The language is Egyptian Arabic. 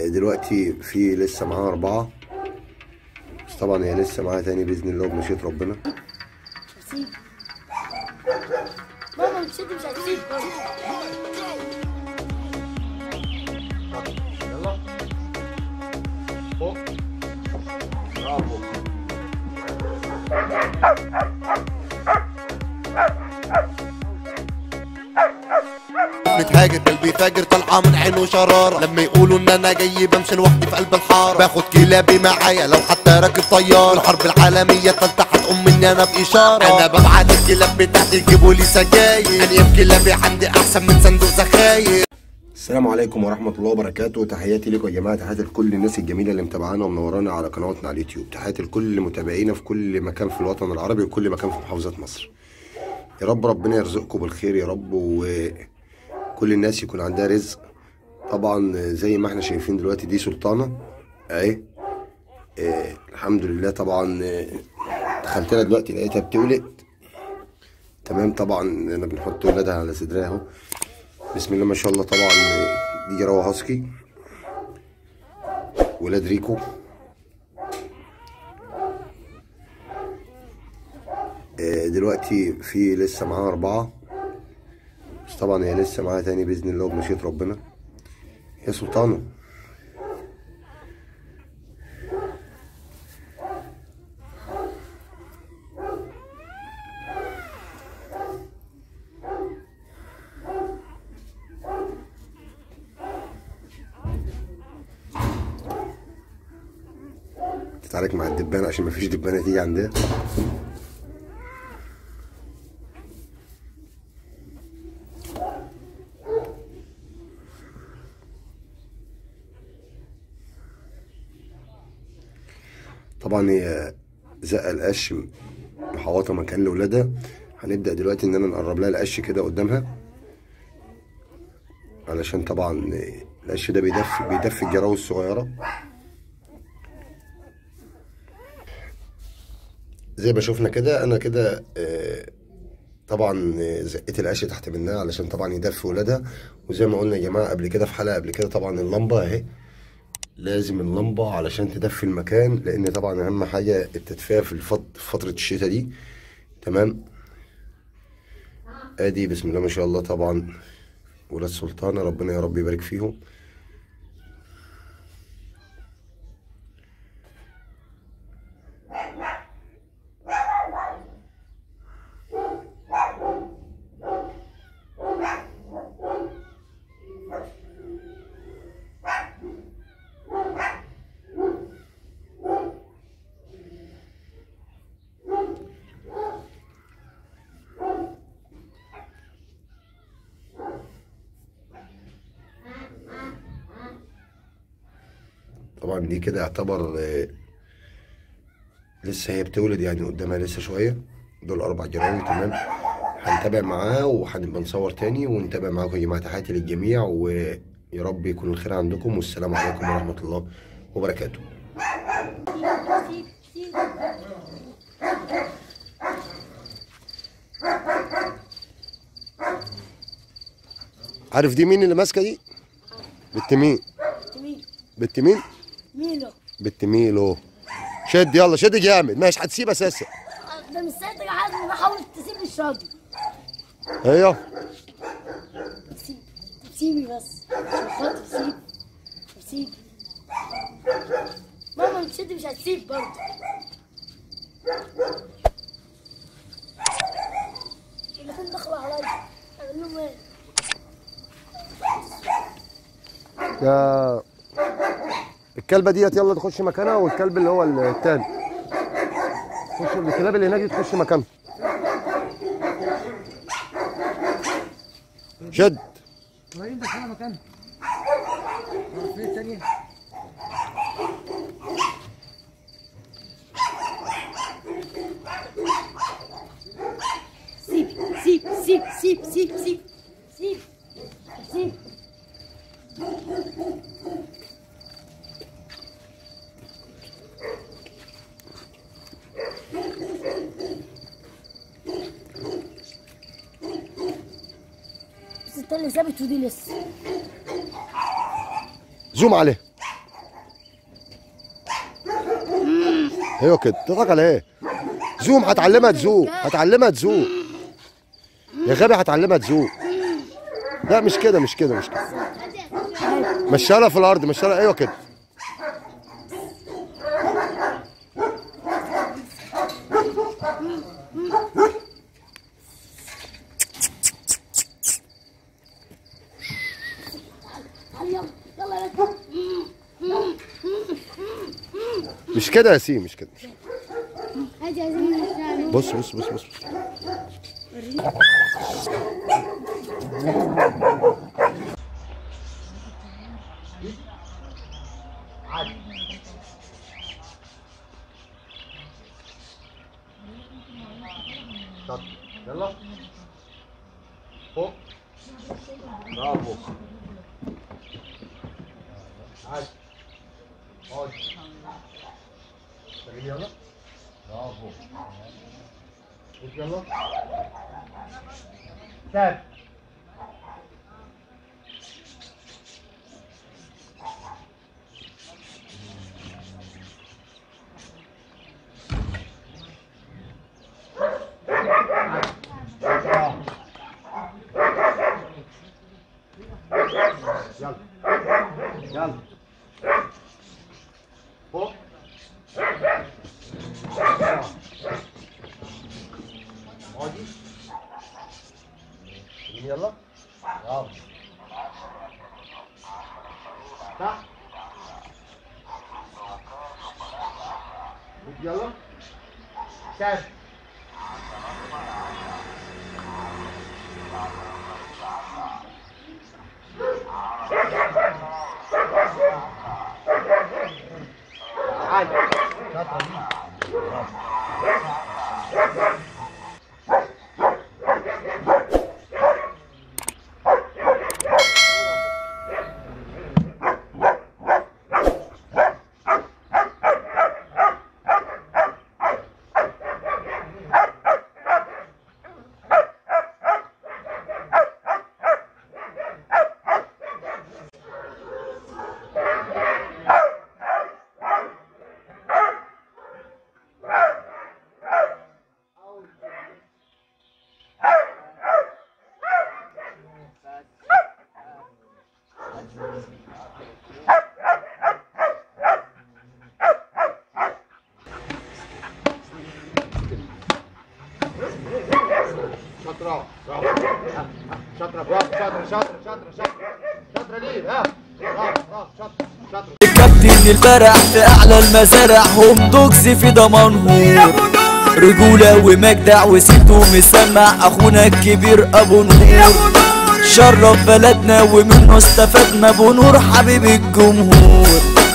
دلوقتي في لسه معاها أربعة بس طبعا هي لسه معاها تاني بإذن الله وبمشيئة ربنا هسيب ماما مش انت مش هتسيب يلا فوق برافو متهاجر قلبي فاجر طالعه من عينه شراره لما يقولوا ان انا جاي بمشي لوحدي في قلب الحاره باخد كلابي معايا لو حتى راكب طياره الحرب العالميه التالتة هتقوم مني انا باشاره انا ببعت الكلاب بتاعتي يجيبوا لي سجاير انياب كلابي عندي احسن من صندوق زخاير السلام عليكم ورحمة الله وبركاته تحياتي لكم يا جماعة تحياتي لكل الناس الجميلة اللي متابعانا ومنورانا على قنواتنا على اليوتيوب تحياتي لكل متابعينا في كل مكان في الوطن العربي وكل مكان في محافظات مصر يا رب ربنا يرزقكم بالخير يا رب وكل الناس يكون عندها رزق طبعا زي ما احنا شايفين دلوقتي دي سلطانة اهي آه، الحمد لله طبعا آه، دخلت لها دلوقتي لقيتها بتولد تمام طبعا انا بنحط ولادها على صدرها اهو بسم الله ما شاء الله طبعا دي جراوة هاسكي ولاد ريكو آه، دلوقتي في لسه معاها أربعة بس طبعا هي لسه معاها تاني بإذن الله وبمشيئة ربنا هي سلطانة تتعارك مع الدبانة عشان مفيش دبانة تيجي عندها طبعا هي زقة القش محوطة مكان لولادها هنبدأ دلوقتي إن أنا نقرب لها القش كده قدامها علشان طبعا القش ده بيدفي بيدفي الجراوي الصغيرة زي ما شفنا كده انا كده آه، طبعا آه، زقيت القش تحت منها علشان طبعا يدفي ولادها وزي ما قلنا يا جماعه قبل كده في حلقه قبل كده طبعا اللمبه اهي لازم اللمبه علشان تدفي المكان لان طبعا اهم حاجه التدفئه في الفت- في فتره الشتاء دي تمام ادي بسم الله ما شاء الله طبعا ولاد سلطانه ربنا يا رب يبارك فيهم طبعا دي كده يعتبر آه، لسه هي بتولد يعني قدامها لسه شوية دول أربع جراوي تمام هنتابع معاه وهنبقى نصور تاني ونتابع معاكم يا جماعة تحياتي للجميع ويا رب يكون الخير عندكم والسلام عليكم ورحمة الله وبركاته سيب سيب عارف دي مين اللي ماسكة دي؟ بنت مين؟ مين بنت مين؟ ميلو بنت ميلو شد يلا شد جامد مش هتسيب أساسا ده مش ساعتها قاعد بحاول تسيب الشاطئ ايوه سيب سيبي بس عشان خاطر سيب سيب ماما مش انت مش هتسيب برضه الاثنين دخلوا عليا اعمل لهم ايه؟ يا الكلبه ديت يلا تخش مكانها والكلب اللي هو التاني خش الكلاب اللي هناك دي تخش مكانها شد وين دخلها مكانها؟ فين الثانية؟ سيب سيب سيب سيب سيب سيب سيب سيب بس التاني ثابت ودي لسه زوم عليه ايوه كده تضحك على ايه زوم هتعلمها تزوق هتعلمها تزوق يا غبي هتعلمها تزوق لا مش كده مش كده مش كده مشيها في الارض مشيها ايوه كده يلا يلا يلا مش كده يا سيم مش كده هاتي عايزين نشتغل بص بص بص بص يلا فوق برافو عادي اقعد اشتغل يلا برافو يلا ثابت يلا يلا فوق اقعدي يلا برافو تحت يلا ثابت عادي شاطرة دي برافو. شاطرة برافو شاطرة برافو شاطرة شاطرة شاطرة شاطرة شاطرة ليه ها برافو برافو شاطرة شاطرة الكابتن البرح في اعلى المزارع هم دوكس في ضمانهور رجولة ومجدع وسيته مسمع اخونا الكبير ابو نور شرف بلدنا ومنه استفدنا ابو نور حبيب الجمهور